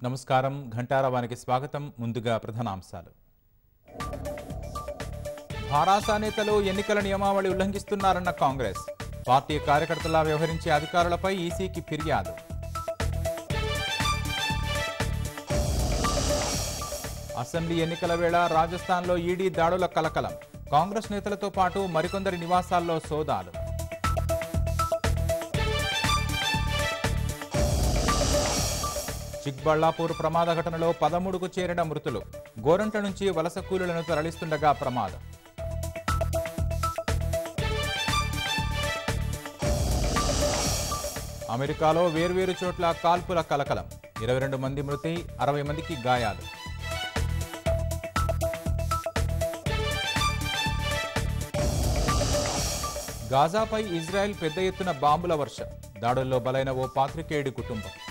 నమస్కారం ఘంటారవానికి స్వాగతం ముందుగా ప్రధానాంశాలు భారాసా నేతలు ఎన్నికల నియమావళి ఉల్లంఘిస్తున్నారన్న కాంగ్రెస్ పార్టీ కార్యకర్తలా వ్యవహరించే అధికారులపై ఈసీకి ఫిర్యాదు అసెంబ్లీ ఎన్నికల వేళ రాజస్థాన్లో ఈడీ దాడుల కలకలం కాంగ్రెస్ నేతలతో పాటు మరికొందరి నివాసాల్లో సోదాలు చిక్బళ్లాపూర్ ప్రమాద ఘటనలో పదమూడుకు చేరిన మృతులు గోరంట నుంచి వలస కూలీలను తరలిస్తుండగా ప్రమాదం అమెరికాలో వేర్వేరు చోట్ల కాల్పుల కలకలం ఇరవై రెండు మంది మృతి అరవై మందికి గాయాలు గాజాపై ఇజ్రాయెల్ పెద్ద ఎత్తున బాంబుల వర్షం దాడుల్లో బలైన ఓ పాత్రికేయుడి కుటుంబం